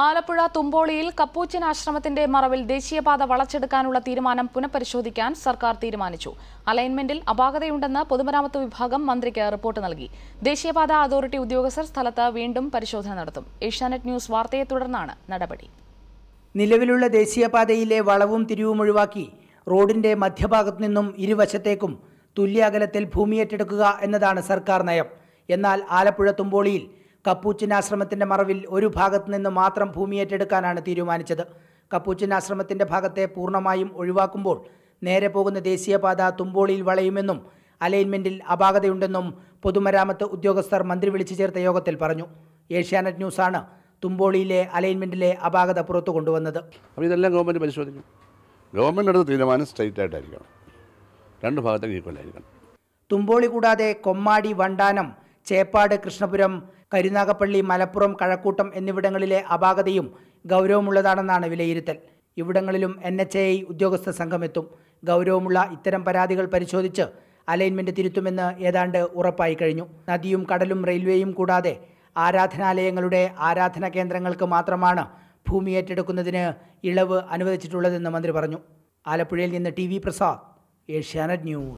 Alappuzha തുമ്പോളിയിൽ Capuchin ആശ്രമത്തിന്റെ മറവിൽ ദേശീയപാത വളച്ചെടുക്കാനുള്ള തീരുമാനം പുനഃപരിശോധിക്കാൻ സർക്കാർ തീരുമാനിച്ചു അലൈൻമെന്റിൽ അപാകതയുണ്ടെന്ന് പൊതുമരാമത്ത് വിഭാഗം മന്ത്രിക്ക് റിപ്പോർട്ട് നൽകി ദേശീയപാത അതോറിറ്റി ഉദ്യോഗസ്ഥർ സ്ഥലത്ത് വീണ്ടും പരിശോധന നടത്തും ഏഷ്യാനെറ്റ് ന്യൂസ് വാർത്തയെ തുടർന്നാണ് നടപടി നിലവിലുള്ള ദേശീയപാതയിലെ വളവും തിരിവും ഒഴിവാക്കി റോഡിന്റെ മധ്യഭാഗത്തു നിന്നും ഇരുവശത്തേക്കും തുല്യ അകലത്തിൽ ഭൂമി ഏറ്റെടുക്കുക എന്നതാണ് സർക്കാർ നയം എന്നാൽ ആലപ്പുഴ തുമ്പോളിയിൽ കപ്പൂച്ചിൻ ആശ്രമത്തിന്റെ മറവിൽ ഒരു ഭാഗത്തു നിന്ന് മാത്രം ഭൂമി ഏറ്റെടുക്കാനാണ് തീരുമാനിച്ചത് കപ്പൂച്ചിൻ ആശ്രമത്തിന്റെ ഭാഗത്തെ പൂർണ്ണമായും ഒഴിവാക്കുമ്പോൾ നേരെ പോകുന്ന ദേശീയപാത തുമ്പോളിയിൽ വളയുമെന്നും അലൈൻമെന്റിൽ അപാകതയുണ്ടെന്നും പൊതുമരാമത്ത് ഉദ്യോഗസ്ഥർ മന്ത്രി വിളിച്ചു ചേർത്ത യോഗത്തിൽ പറഞ്ഞു ഏഷ്യാനെറ്റ് ന്യൂസാണ് തുമ്പോളിയിലെ അലൈൻമെന്റിലെ അപാകത പുറത്തു കൊണ്ടുവന്നത് അപ്പോൾ ഇതെല്ലാം ഗവൺമെൻറ് പരിശോധിക്കും ഗവൺമെൻറ് എടുത്ത തീരുമാനം സ്ട്രൈറ്റ് ആയിട്ടായിരിക്കണം രണ്ട് ഭാഗത്തേക്ക് ഈക്വൽ ആയിരിക്കണം തുമ്പോളി കൂടാതെ കൊമ്മാടി വണ്ടാനം ചേപ്പാട് കൃഷ്ണപുരം കരുനാഗപ്പള്ളി മലപ്പുറം കഴക്കൂട്ടം എന്നിവിടങ്ങളിലെ അപാകതയും ഗൗരവമുള്ളതാണെന്നാണ് വിലയിരുത്തൽ ഇവിടങ്ങളിലും എൻ എച്ച് എ ഉദ്യോഗസ്ഥ സംഘമെത്തും ഗൗരവമുള്ള ഇത്തരം പരാതികൾ പരിശോധിച്ച് അലൈൻമെന്റ് തിരുത്തുമെന്ന് ഏതാണ്ട് ഉറപ്പായി കഴിഞ്ഞു നദിയും കടലും റെയിൽവേയും കൂടാതെ ആരാധനാലയങ്ങളുടെ ആരാധനാ കേന്ദ്രങ്ങൾക്ക് മാത്രമാണ് ഭൂമി ഏറ്റെടുക്കുന്നതിന് ഇളവ് അനുവദിച്ചിട്ടുള്ളതെന്ന് മന്ത്രി പറഞ്ഞു ആലപ്പുഴയിൽ നിന്ന് T V Prasad Asianet news